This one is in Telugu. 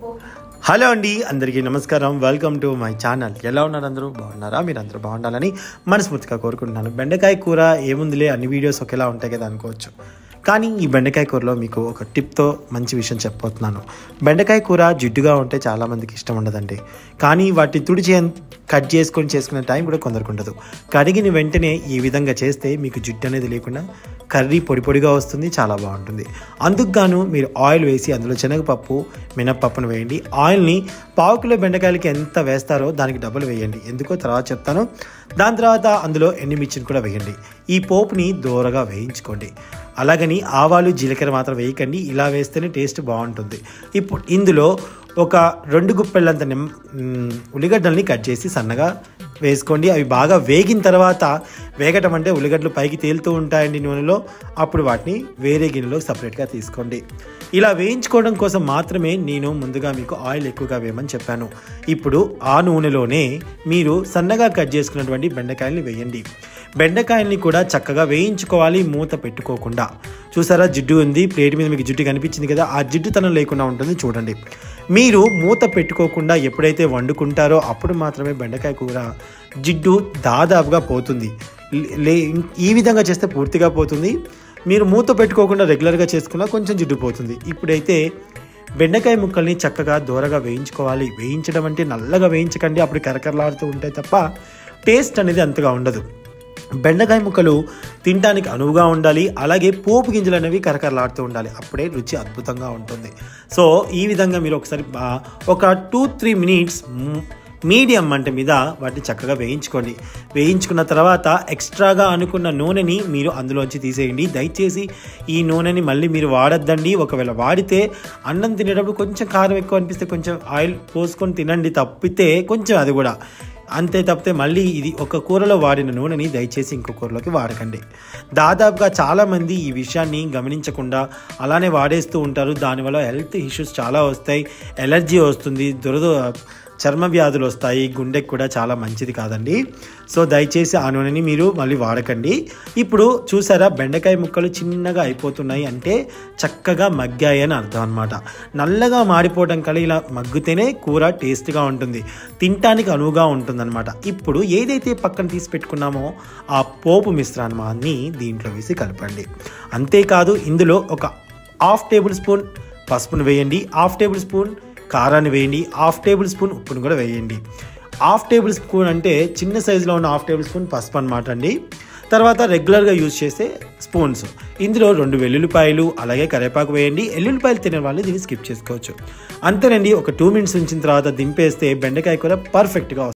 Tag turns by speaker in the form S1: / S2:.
S1: హలో అండి అందరికీ నమస్కారం వెల్కమ్ టు మై ఛానల్ ఎలా ఉన్నారు అందరూ బాగున్నారా మీరు అందరూ బాగుండాలని మనస్ఫూర్తిగా కోరుకుంటున్నాను బెండకాయ కూర ఏముందిలే అన్ని వీడియోస్ ఒకేలా ఉంటాయి కదా అనుకోవచ్చు కానీ ఈ బెండకాయ కూరలో మీకు ఒక టిప్తో మంచి విషయం చెప్పబోతున్నాను బెండకాయ కూర జిడ్డుగా ఉంటే చాలామందికి ఇష్టం ఉండదండి కానీ వాటి తుడిచి కట్ చేసుకొని చేసుకునే టైం కూడా కొందరికి ఉండదు కడిగిన వెంటనే ఈ విధంగా చేస్తే మీకు జిడ్డు అనేది లేకుండా కర్రీ పొడి పొడిగా వస్తుంది చాలా బాగుంటుంది అందుకు గాను మీరు ఆయిల్ వేసి అందులో శనగపప్పు మినప్పప్పును వేయండి ఆయిల్ని పావు కిలో బెండకాయలకి ఎంత వేస్తారో దానికి డబ్బులు వేయండి ఎందుకో తర్వాత చెప్తాను దాని తర్వాత అందులో ఎండుమిర్చిని కూడా వేయండి ఈ పోపుని దూరగా వేయించుకోండి అలాగని ఆవాలు జీలకర్ర మాత్రం వేయకండి ఇలా వేస్తేనే టేస్ట్ బాగుంటుంది ఇప్పుడు ఇందులో ఒక రెండు గుప్పెళ్ళంత నిమ్ మ్, ఉల్లిగడ్డల్ని కట్ చేసి సన్నగా వేసుకోండి అవి బాగా వేగిన తర్వాత వేగటం అంటే ఉల్లిగడ్డలు పైకి తేలుతూ ఉంటాయండి నూనెలో అప్పుడు వాటిని వేరే గిన్నెలో సపరేట్గా తీసుకోండి ఇలా వేయించుకోవడం కోసం మాత్రమే నేను ముందుగా మీకు ఆయిల్ ఎక్కువగా వేయమని చెప్పాను ఇప్పుడు ఆ నూనెలోనే మీరు సన్నగా కట్ చేసుకున్నటువంటి బెండకాయల్ని వేయండి బెండకాయల్ని కూడా చక్కగా వేయించుకోవాలి మూత పెట్టుకోకుండా చూసారా జిడ్డు ఉంది ప్లేట్ మీద మీకు జిడ్డు కనిపించింది కదా ఆ జిడ్డుతనం లేకుండా ఉంటుంది చూడండి మీరు మూత పెట్టుకోకుండా ఎప్పుడైతే వండుకుంటారో అప్పుడు మాత్రమే బెండకాయ కూర జిడ్డు దాదాపుగా పోతుంది లే ఈ విధంగా చేస్తే పూర్తిగా పోతుంది మీరు మూత పెట్టుకోకుండా రెగ్యులర్గా చేసుకున్నా కొంచెం జిడ్డు పోతుంది ఇప్పుడైతే బెండకాయ ముక్కల్ని చక్కగా దూరగా వేయించుకోవాలి వేయించడం అంటే నల్లగా వేయించకండి అప్పుడు కరకరలాడుతూ ఉంటాయి తప్ప టేస్ట్ అనేది అంతగా ఉండదు బెండకాయ ముక్కలు తినడానికి అనువుగా ఉండాలి అలాగే పోపు గింజలు అనేవి కరకరలాడుతూ ఉండాలి అప్పుడే రుచి అద్భుతంగా ఉంటుంది సో ఈ విధంగా మీరు ఒకసారి బా- ఒక టూ త్రీ మినిట్స్ మీడియం మంట మీద వాటిని చక్కగా వేయించుకోండి వేయించుకున్న తర్వాత ఎక్స్ట్రాగా అనుకున్న నూనెని మీరు అందులోంచి తీసేయండి దయచేసి ఈ నూనెని మళ్ళీ మీరు వాడద్దండి ఒకవేళ వాడితే అన్నం తినేటప్పుడు కొంచెం కారం ఎక్కువ అనిపిస్తే కొంచెం ఆయిల్ పోసుకొని తినండి తప్పితే కొంచెం అది కూడా అంతే తప్పితే మళ్ళీ ఇది ఒక కూరలో వాడిన నూనెని దయచేసి ఇంకో కూరలోకి వాడకండి దాదాపుగా చాలామంది ఈ విషయాన్ని గమనించకుండా అలానే వాడేస్తూ ఉంటారు దానివల్ల హెల్త్ ఇష్యూస్ చాలా వస్తాయి ఎలర్జీ వస్తుంది దురద చర్మ వ్యాధులు వస్తాయి గుండెకి కూడా చాలా మంచిది కాదండి సో దయచేసి ఆ నూనెని మీరు మళ్ళీ వాడకండి ఇప్పుడు చూసారా బెండకాయ ముక్కలు చిన్నగా అయిపోతున్నాయి అంటే చక్కగా మగ్గాయి అని అర్థం అనమాట నల్లగా మాడిపోవడం కల ఇలా మగ్గితేనే కూర టేస్ట్గా ఉంటుంది తినటానికి అనువుగా ఉంటుందన్నమాట ఇప్పుడు ఏదైతే పక్కన తీసి పెట్టుకున్నామో ఆ పోపు మిశ్రమాన్ని దీంట్లో వేసి కలపండి అంతేకాదు ఇందులో ఒక హాఫ్ టేబుల్ స్పూన్ పసుపును వేయండి హాఫ్ టేబుల్ స్పూన్ కారాన్ని వేయండి హాఫ్ టేబుల్ స్పూన్ ఉప్పును కూడా వేయండి హాఫ్ టేబుల్ స్పూన్ అంటే చిన్న సైజులో ఉన్న హాఫ్ టేబుల్ స్పూన్ పసుపు అనమాట అండి తర్వాత రెగ్యులర్గా యూజ్ చేసే స్పూన్స్ ఇందులో రెండు వెల్లుల్లిపాయలు అలాగే కరివేపాకు వేయండి ఎల్లుల్లిపాయలు తినే వాళ్ళు దీన్ని స్కిప్ చేసుకోవచ్చు అంతేనండి ఒక టూ మినిట్స్ ఉంచిన తర్వాత దింపేస్తే బెండకాయ కూర పర్ఫెక్ట్గా